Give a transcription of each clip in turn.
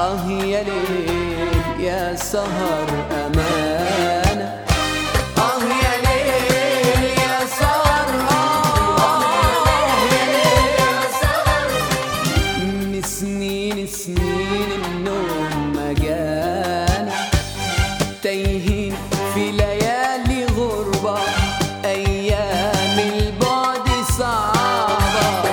آه يا ليل يا سهر أمانة آه يا ليل يا سهر آه يا ليل من سنين سنين النوم ما جانا تايهين في ليالي غربة أيام البعد صعبة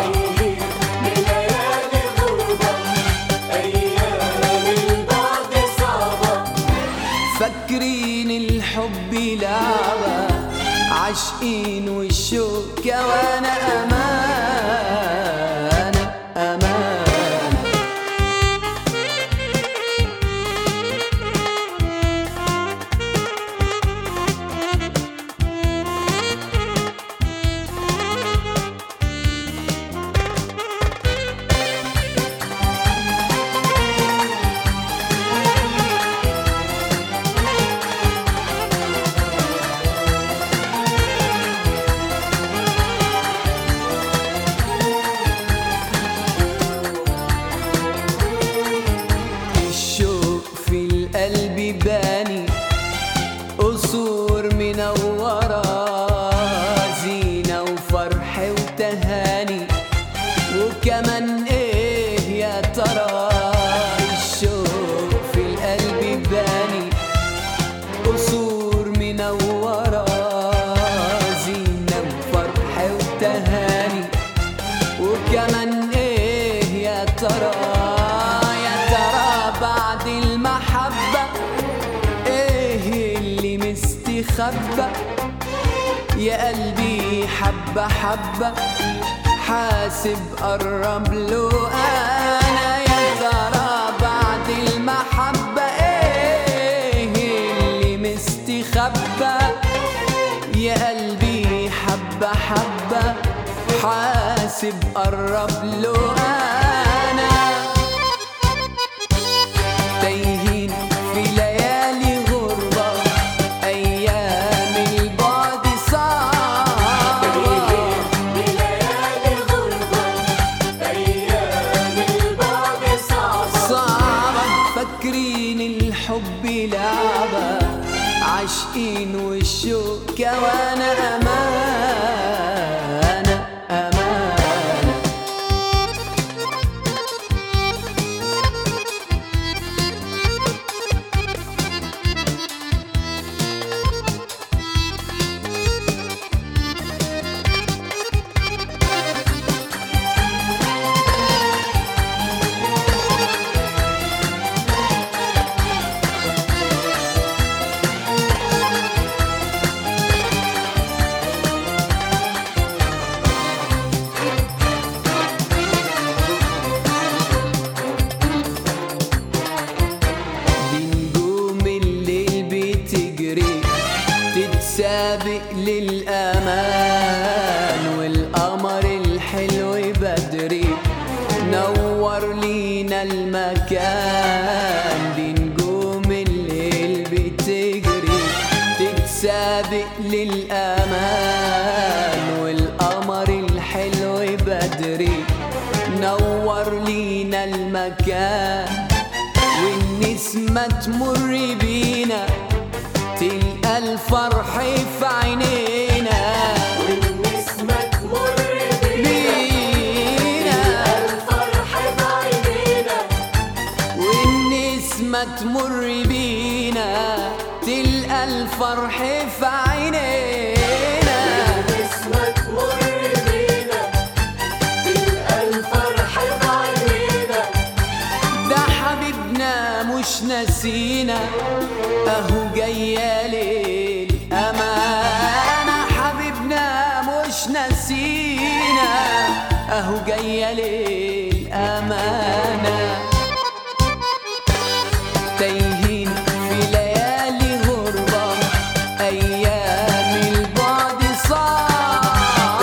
فاكرين الحب لعبة عاشقين والشوق وانا أمانة أمانة الشوق في القلب باني قصور منورة زينة وفرح وتهاني وكمان ايه يا ترى الشوق في القلب باني قصور منورة زينة وفرح وتهاني وكمان ايه يا ترى يا ترى بعد المحبة ايه اللي مستخبى يا قلبي حبة حبة حاسب قرب له انا يا ترى بعد المحبة ايه اللي مستخبى يا قلبي حبة حبة حاسب قرب له أنا تايهين في ليالي غربة أيام البعد صعبة صعبة فاكرين الحب لعبة عاشقين والشوق وانا أمانة أمانة دي نجوم الليل بتجري تتسابق للأمان والقمر الحلو بدري نور لينا المكان دي نجوم الليل بتجري تتسابق للأمان والقمر الحلو بدري نور لينا المكان والنسمة تمر بينا تلقى الفرح في عينينا بينا والنسمة تمر بينا تلقى الفرح في عينينا ده حبيبنا مش نسينا اهو جاية ليل امانة حبيبنا مش نسينا اهو جاية ليل امانة تايهين في ليالي غربة ايام البعد صعب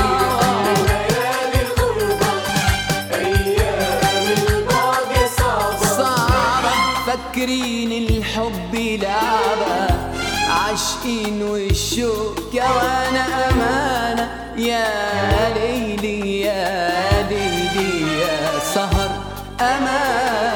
صعبة فاكرين الحب لعبة عاشقين والشوق وانا امانة يا ليلي يا ليلي يا سهر امان